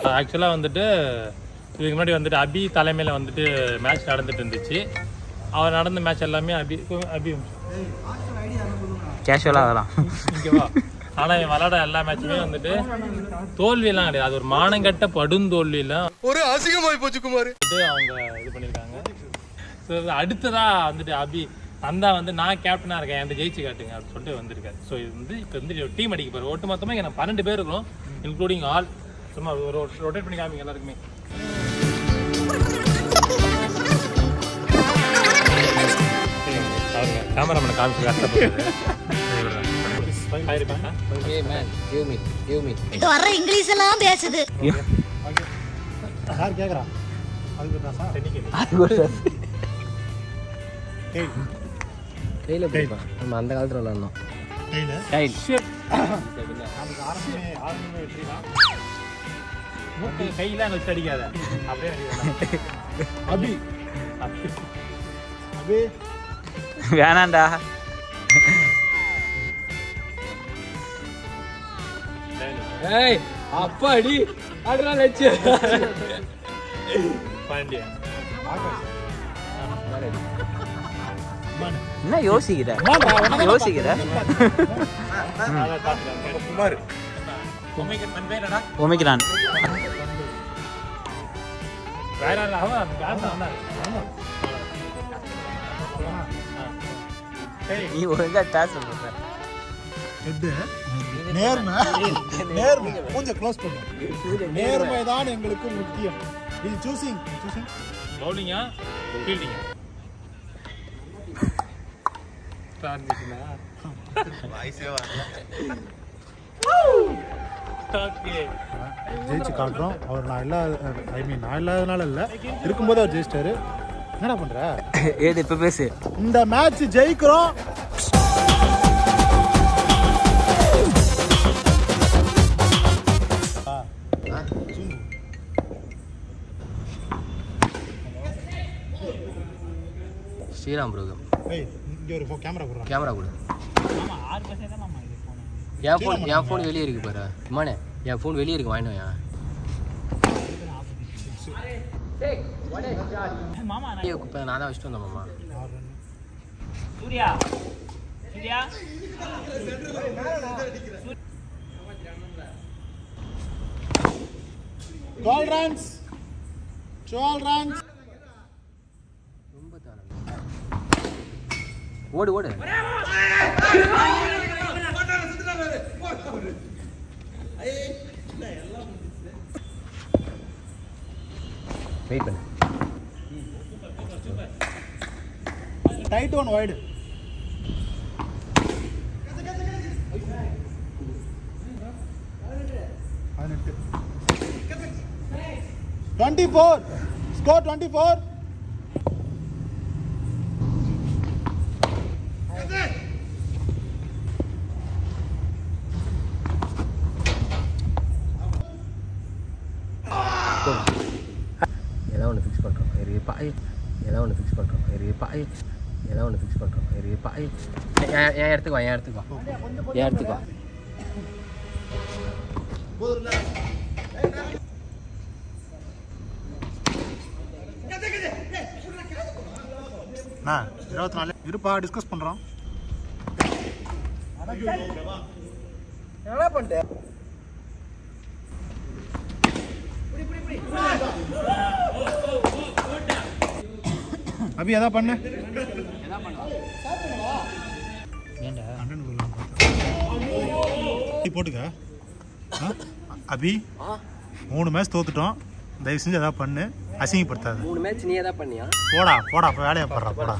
ஆக்சுவலாக வந்துட்டு இதுக்கு முன்னாடி வந்துட்டு அபி தலைமையில் வந்துட்டு மேட்ச் நடந்துட்டு இருந்துச்சு அவர் நடந்த மேட்ச் எல்லாமே அபி அபி கேஷுவலாக அதெல்லாம் இங்கேவா ஆனால் இவன் விளாட எல்லா மேட்சுமே வந்துட்டு தோல்வியெல்லாம் கிடையாது அது ஒரு மானங்கட்ட படுந்தோல்வியெல்லாம் ஒரு அசிங்கமாய் போச்சு குமார் வந்துட்டு அவங்க இது பண்ணியிருக்காங்க ஸோ அடுத்ததா வந்துட்டு அபி நந்தா வந்து நான் கேப்டனாக இருக்கேன் என்கிட்ட ஜெயிச்சு காட்டுங்க அப்படின்னு சொல்லிட்டு வந்திருக்காரு ஸோ இது வந்து இப்போ வந்து டீம் அடிக்க போகிற ஒட்டு மொத்தமாக இங்கே பன்னெண்டு பேர் இருக்கிறோம் இன்க்ளூடிங் ஆல் சும்மா ஒரு ரொட்டேட் பண்ணி காமிங்க எல்லாருக்குமே கேமராமேனை காமிச்சு கஷ்டப்படுறது இது வர்ற இங்கிலீஷ் எல்லாம் பேசுது யார் கேட்குறா அதுக்கு நான் சார் கையில் பிடிப்பான் நம்ம அந்த காலத்தில் விளாட்ணும் கையில் கைல் நமக்கு ஆரம்பமே ஆரம்பமே வெற்றி தான் மூக்கை கையெல்லாம் வச்சு அடிக்காத அப்படியே அடிக்காத. அபி அப்படி. அபி வேணாண்டா ஏய் அப்பா அடி ஆடுறா லட்சு பாண்டியா என்ன யோசிக்கிற யோசிக்கிற குமார் ஒமைக்கன் தன் பேர் என்னடா? ஒமிக்கிறான் வேற யாரும் இல்ல, அவன் பேச வந்தாரு. சரி நீ ஒழுங்கா டாஸ் பண்ற ஹெட்டு நேர்மை நேர்மை கொஞ்சம் க்ளோஸ் பண்ணு நேர்மை தான் எங்களுக்கு முக்கியம் இது சூசிங் சூசிங் பவுலிங்கா ஃபீல்டிங்கா டிரான்சிஷனா ஓகே ஜெயிச்சு காட்டுறோம் அவர் நான் இல்லாத ஐ மீன் நான் இல்லாதனால இல்லை இருக்கும்போது அவர் ஜெயிச்சிட்டாரு என்னடா பண்ற ஏது இப்ப பேசு இந்த மேட்ச் ஜெயிக்கிறோம் ஸ்ரீராம் புரோகம் ஏய் இங்க ஒரு கேமரா போடுறான் கேமரா கொடு என் ஃபோன் என் ஃபோன் வெளியே இருக்கு பாரு இம்மானே என் ஃபோன் வெளியே இருக்கு வாங்கினோம் ஏன் குப்பை நான் தான் வச்சுட்டு வந்தேன் மாமா டுவெல் ரன்ஸ் டுவெல் ரன்ஸ் ரொம்ப தாராளம். ஓடு ஓடு வெயிட் பண்ணு டைட் ஒன் வைடு பதினெட்டு twenty four score twenty four ஏதாவது ஒன்று ஃபிக்ஸ் பண்ணுறோம் எரிய பாய் ஏதாவது ஒன்று ஃபிக்ஸ் பண்ணுறோம் எரிய பாய் ஏதாவது ஒன்று ஃபிக்ஸ் பண்ணுறோம் எரிய பாய் என் என் இடத்துக்கு வா என் இடத்துக்கு வா என் இடத்துக்கு வா அண்ணா இருபத்தி நாலு இருப்பா டிஸ்கஸ் பண்ணுறோம் அபி எதா பண்ணு ஏன்டா நீ போட்டுக்க ஆ? அபி மூணு மேட்ச் தோத்துட்டோம் தயவு செஞ்சு எதாவது பண்ணு அசிங்கப்படுத்தாது மூணு மேட்ச் நீ எதாவது பண்ணியா போடா போடா இப்போ வேலையை போடுறா போடா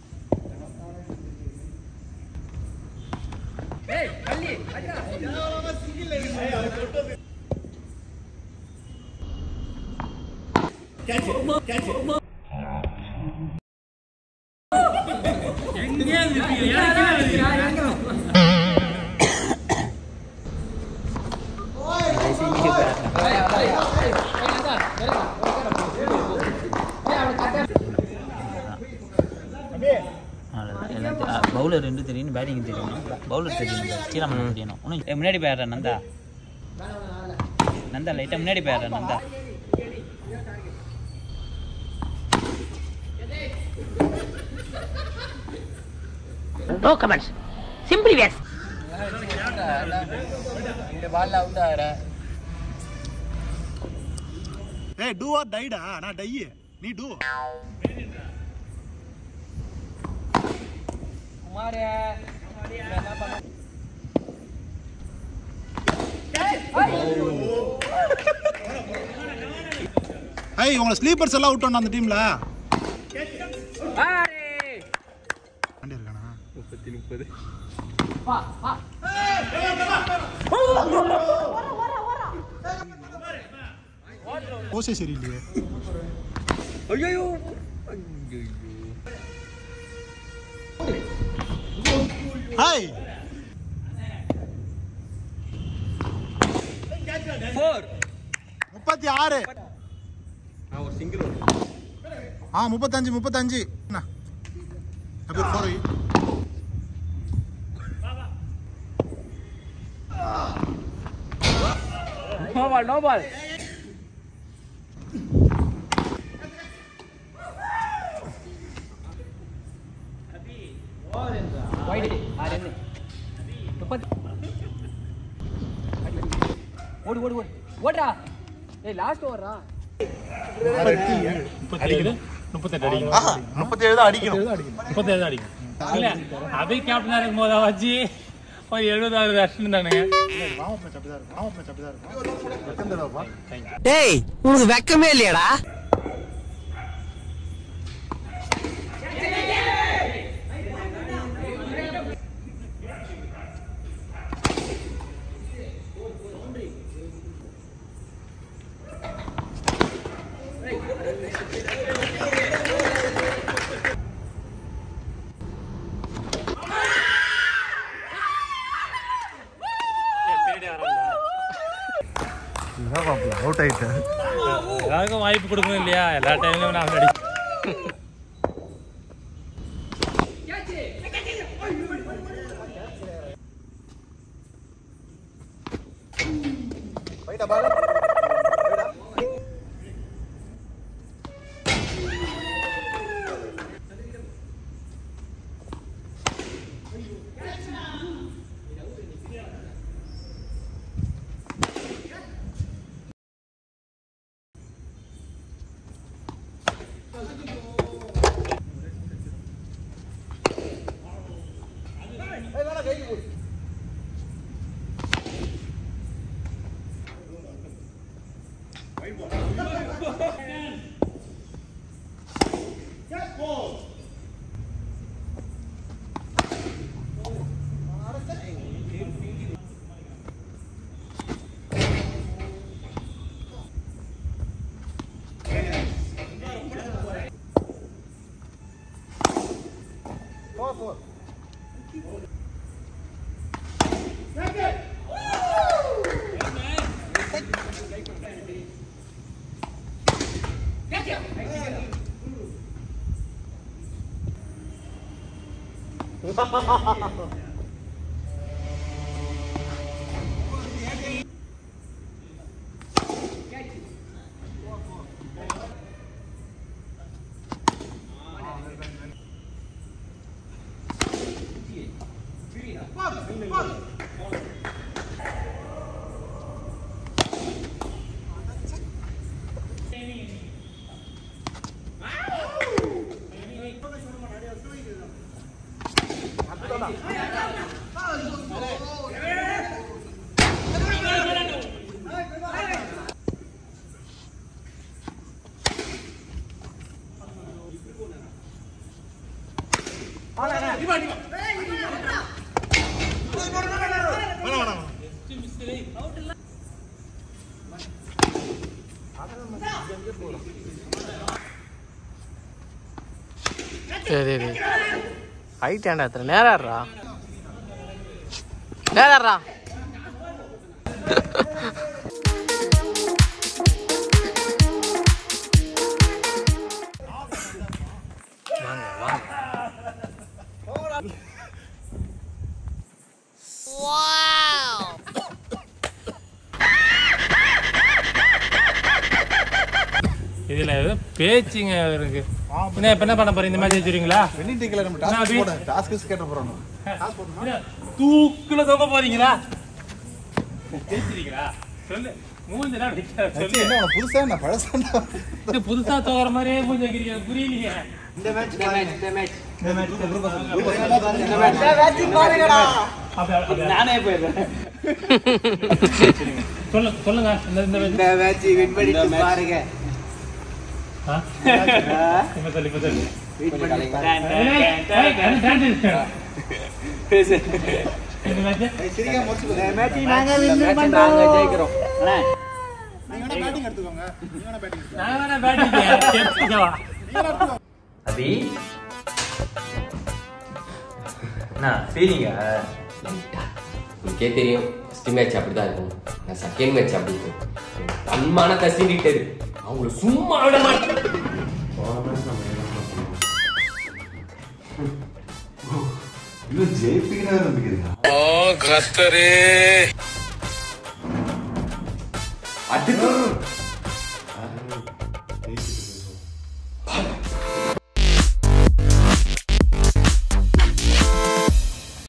பவுலர் ரெண்டு தெரியும் பேட்டிங் தெரியணும் பவுலர் தெரியணும் ஸ்ரீராமன் தெரியணும் இன்னும் முன்னாடி பேடுற நந்தா நந்தா லைட்டாக முன்னாடி போயிடுறேன் Nanda no comments simply waste இந்த பால் அவுட் ஆகிற ஏய் டூ ஆர் டைடா நான் டை நீ டூ குமார் ஏய் உங்களை ஸ்லீப்பர்ஸ் எல்லாம் விட்டோம் அந்த டீம்ல வண்டி இருக்கானா முப்பத்தி முப்பது ஓசை சரியில்லையே ஐயோ ஹாய் ஃபோர் முப்பத்தி ஆறு நான் ஒரு சிங்கிள் ஆ முப்பத்தஞ்சு முப்பத்தஞ்சு என்ன அப்படி four why no ball no ball wide ஆறு என்ன முப்பத்தி ஓடு ஓடு ஓடு ஓடுறா ஏய் லாஸ்ட் ஓடுறா முப்பத்தி ஏழு முப்பத்தெட்டு அடிக்கணும் முப்பத்தி ஏழு தான் அடிக்கணும் முப்பத்தேழு தான் அடிக்கணும் இல்ல அபி கேப்டனா இருக்கும் போதா வச்சு ஒரு எழுபதாவது அடிச்சுட்டு தானுங்க வாமப் மேட்ச் அப்படிதான் இருக்கும் வாமப் மேட்ச் அப்படிதான் இருக்கும் எத்தனை தடவைப்பா டேய் உனக்கு வெக்கமே இல்லையாடா அவுட் ஆயிட்டேன் எல்லாருக்கும் வாய்ப்பு கொடுக்கணும் இல்லையா எல்லா டைம்லயும் நான் அடி சரி சரி ஹைட் ஏன்டா எத்தனை நேராடுறா நேராடுறா வாங்க வாங்க இதுல ஏதோ பேச்சுங்க இருக்கு என்ன இப்ப என்ன பண்ண போறீங்க இந்த மாதிரி ஜெயிச்சிருவீங்களா வெண்ணி டீக்கல நம்ம என்ன டாஸ்க் அபி? போட டாஸ்க் கேட்ட போறோம் என்ன, தூக்குல தொங்க போறீங்களா ஜெயிச்சிருக்கீங்களா சொல்லு மூஞ்சிடா அடிக்காத, சொல்லு என்ன உனக்கு புதுசா நான் பழசாண்டா இது புதுசா தோற மாதிரியே மூஞ்சி வைக்கிறீங்க புரியலையே அப்படி- அப்படி- நானே போயிடுறேன் சொல்லு சொல்லுங்க இந்த இந்த இந்த மேட்ச் வின் பண்ணிட்டு பாருங்க ஆ? இப்ப சொல்லு இப்ப சொல்லு வின் பண்ணி பேசு இந்த match? சரியா முடிச்சு மேட்ச் நாங்க வின் நாங்க ஜெயிக்கிறோம் அண்ணா நீங்க வேணா பேட்டிங் எடுத்துக்கோங்க நீங்க வேணா பேட்டிங் நான் வேணா batting எடுத்துக்கவா? அபி என்ன ஃபீலிங்கா உனக்கே தெரியும் ஃபஸ்ட் மேட்ச் அப்படி தான் இருக்கும் நான் செகண்ட் மேட்ச் அப்படி இருக்கும் தன்மான கசிண்டிட்டு அவங்கள சும்மா விட மாட்டேன் போன match நம்ம என்ன பண்ணோம்? இன்னும் ஜெயிப்பீங்கன்னு நம்பிக்கிறீங்க அடுத்து